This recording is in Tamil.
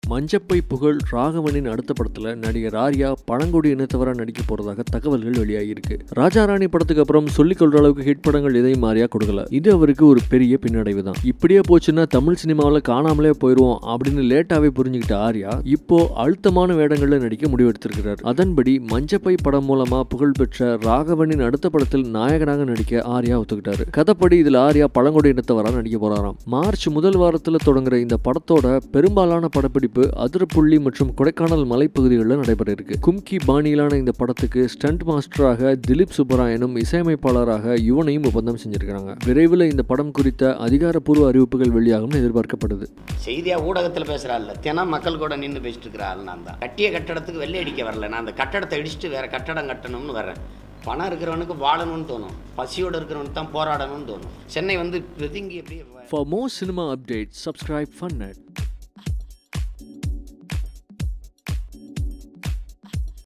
மஞ்சப்பை புகழ் ராகவனின் அடுத்த படத்துல நடிகர் ஆர்யா பழங்குடி இனத்தவரா நடிக்க போறதாக தகவல்கள் வெளியாகியிருக்கு ராஜா ராணி படத்துக்கு அப்புறம் சொல்லிக் கொள்ற அளவுக்கு ஹிட் படங்கள் எதையும் ஆர்யா கொடுக்கல இது அவருக்கு ஒரு பெரிய பின்னடைவு தான் இப்படியே போச்சுன்னா தமிழ் சினிமாவில் காணாமலே போயிடுவோம் அப்படின்னு லேட்டாவே புரிஞ்சுக்கிட்ட ஆர்யா இப்போ அழுத்தமான வேடங்கள்ல நடிக்க முடிவெடுத்திருக்கிறார் அதன்படி மஞ்சப்பை படம் மூலமா புகழ்பெற்ற ராகவனின் அடுத்த படத்தில் நாயகனாக நடிக்க ஆர்யா ஒத்துக்கிட்டாரு கதைப்படி இதுல ஆர்யா பழங்குடி இனத்தவரா நடிக்க போறாராம் மார்ச் முதல் வாரத்துல தொடங்குற இந்த படத்தோட பெரும்பாலான படப்பிடிப்பு அதிரப்புள்ளி மற்றும் கொடைக்கானல் மலைப்பகுதிகளில் நடைபெற இருக்கு கும்கி பாணியிலான இந்த படத்துக்கு ஸ்டண்ட் மாஸ்டராக திலீப் சுப்பராயனும் இசையமைப்பாளராக யுவனையும் ஒப்பந்தம் செஞ்சிருக்காங்க விரைவில் இந்த படம் குறித்த அதிகாரப்பூர்வ அறிவிப்புகள் வெளியாகும் எதிர்பார்க்கப்படுது செய்தியா ஊடகத்தில் பேசுகிறா இல்லை தினம் மக்கள் கூட நின்று பேசிட்டு இருக்கிற ஆள் நான் தான் கட்டிய கட்டடத்துக்கு வெள்ளை அடிக்க வரல நான் அந்த கட்டடத்தை இடிச்சுட்டு வேற கட்டடம் கட்டணும்னு வரேன் பணம் இருக்கிறவனுக்கு வாழணும்னு தோணும் பசியோடு இருக்கிறவனுக்கு தான் போராடணும்னு தோணும் சென்னை வந்து பிதுங்கி அப்படியே For more cinema updates, subscribe FunNet.